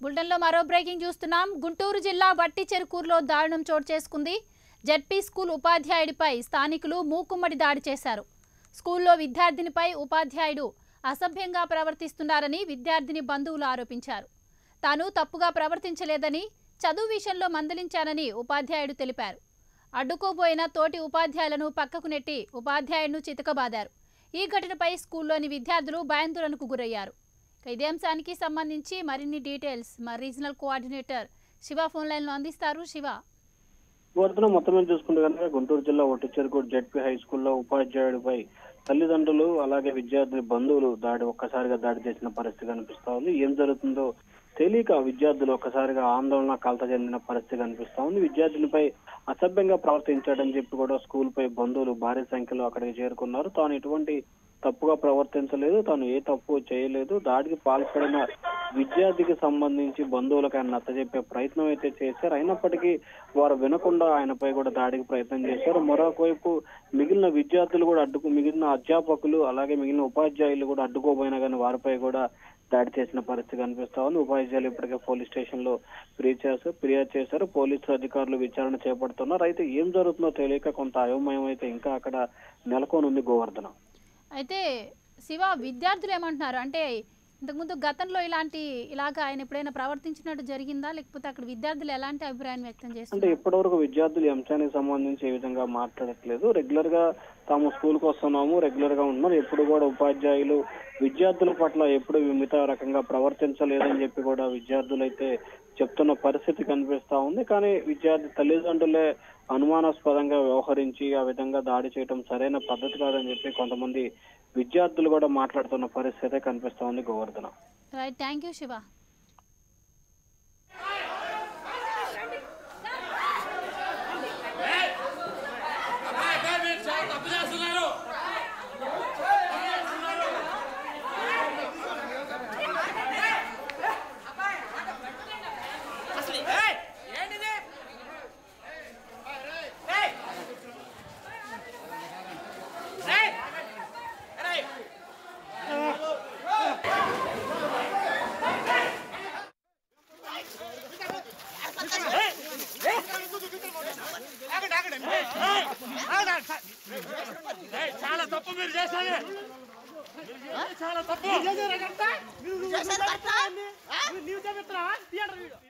బులెటిన్లో మరో బ్రేకింగ్ చూస్తున్నాం గుంటూరు జిల్లా వట్టి చెరుకూరులో దారుణం చోటు చేసుకుంది జడ్పీ స్కూల్ ఉపాధ్యాయుడిపై స్థానికులు మూకుమ్మడి దాడి చేశారు స్కూల్లో విద్యార్థినిపై ఉపాధ్యాయుడు అసభ్యంగా ప్రవర్తిస్తున్నారని విద్యార్థిని బంధువులు ఆరోపించారు తాను తప్పుగా ప్రవర్తించలేదని చదువు విషయంలో మందలించానని ఉపాధ్యాయుడు తెలిపారు అడ్డుకోబోయిన తోటి ఉపాధ్యాయులను పక్కకు నెట్టి ఉపాధ్యాయుడిను చితకబాదారు ఈ ఘటనపై స్కూల్లోని విద్యార్థులు భయాందోళనకు గురయ్యారు ఇక ఇదే అంశానికి సంబంధించి మరిన్ని డీటెయిల్స్ మా రీజనల్ కోఆర్డినేటర్ శివ ఫోన్ లైన్లో అందిస్తారు శివ వర్ధన మొత్తం మీద చూసుకుంటే కనుక గుంటూరు జిల్లా ఒట్టిచెరుకూరు జడ్పీ హై స్కూల్లో ఉపాధ్యాయుడిపై తల్లిదండ్రులు అలాగే విద్యార్థుల బంధువులు దాడి ఒక్కసారిగా దాడి చేసిన పరిస్థితి కనిపిస్తా ఉంది ఏం జరుగుతుందో తెలియక విద్యార్థులు ఒక్కసారిగా ఆందోళన కలత చెందిన పరిస్థితి కనిపిస్తా ఉంది విద్యార్థులపై అసభ్యంగా ప్రవర్తించాడని చెప్పి కూడా స్కూల్ పై బంధువులు భారీ సంఖ్యలో అక్కడికి చేరుకున్నారు తాను ఎటువంటి తప్పుగా ప్రవర్తించలేదు తాను ఏ తప్పు చేయలేదు దాడికి పాల్పడిన విద్యార్థికి సంబంధించి బంధువులకు ఆయన నచ్చజెప్పే ప్రయత్నం అయితే చేశారు అయినప్పటికీ వారు వినకుండా ఆయనపై కూడా దాడికి ప్రయత్నం చేశారు మరొక వైపు మిగిలిన విద్యార్థులు కూడా అడ్డుకు మిగిలిన అధ్యాపకులు అలాగే మిగిలిన ఉపాధ్యాయులు కూడా అడ్డుకోబోయినా కానీ వారిపై కూడా దాడి చేసిన పరిస్థితి కనిపిస్తా ఉంది ఉపాధ్యాయులు ఇప్పటికే పోలీస్ స్టేషన్ లో ఫిర్యాదు చేశారు ఫిర్యాదు చేశారు పోలీసు అధికారులు విచారణ చేపడుతున్నారు అయితే ఏం జరుగుతుందో తెలియక కొంత అయోమయం అయితే ఇంకా అక్కడ నెలకొని ఉంది గోవర్ధనం అయితే శివ విద్యార్థులు ఏమంటున్నారు అంటే ఇంతకుముందు గతంలో ఇలాంటి ఇలాగా ఆయన ఎప్పుడైనా ప్రవర్తించినట్టు జరిగిందా లేకపోతే అక్కడ విద్యార్థులు ఎలాంటి అభిప్రాయం వ్యక్తం అంటే చేస్తున్నారు ఇప్పటివరకు విద్యార్థులు ఈ అంశానికి సంబంధించి ఏ విధంగా మాట్లాడట్లేదు రెగ్యులర్ గా తాము స్కూల్ కు వస్తున్నాము రెగ్యులర్ గా ఉన్నాం ఎప్పుడు కూడా ఉపాధ్యాయులు విద్యార్థుల పట్ల ఎప్పుడు విమిత రకంగా ప్రవర్తించలేదని చెప్పి కూడా విద్యార్థులు అయితే చెప్తున్న పరిస్థితి కనిపిస్తా ఉంది కానీ విద్యార్థి తల్లిదండ్రులే అనుమానాస్పదంగా వ్యవహరించి ఆ విధంగా దాడి చేయడం సరైన పద్ధతి కాదని చెప్పి కొంతమంది విద్యార్థులు కూడా మాట్లాడుతున్న పరిస్థితి కనిపిస్తా ఉంది Govardhana right thank you Shiva తప్పు చేస్తున్నారు ఏంటిది చాలా తప్పు మీరు చేసేది మీరు చేసేది చాలా తప్పు చేశారు కరెక్టా? నీవు చెప్తావా థియేటర్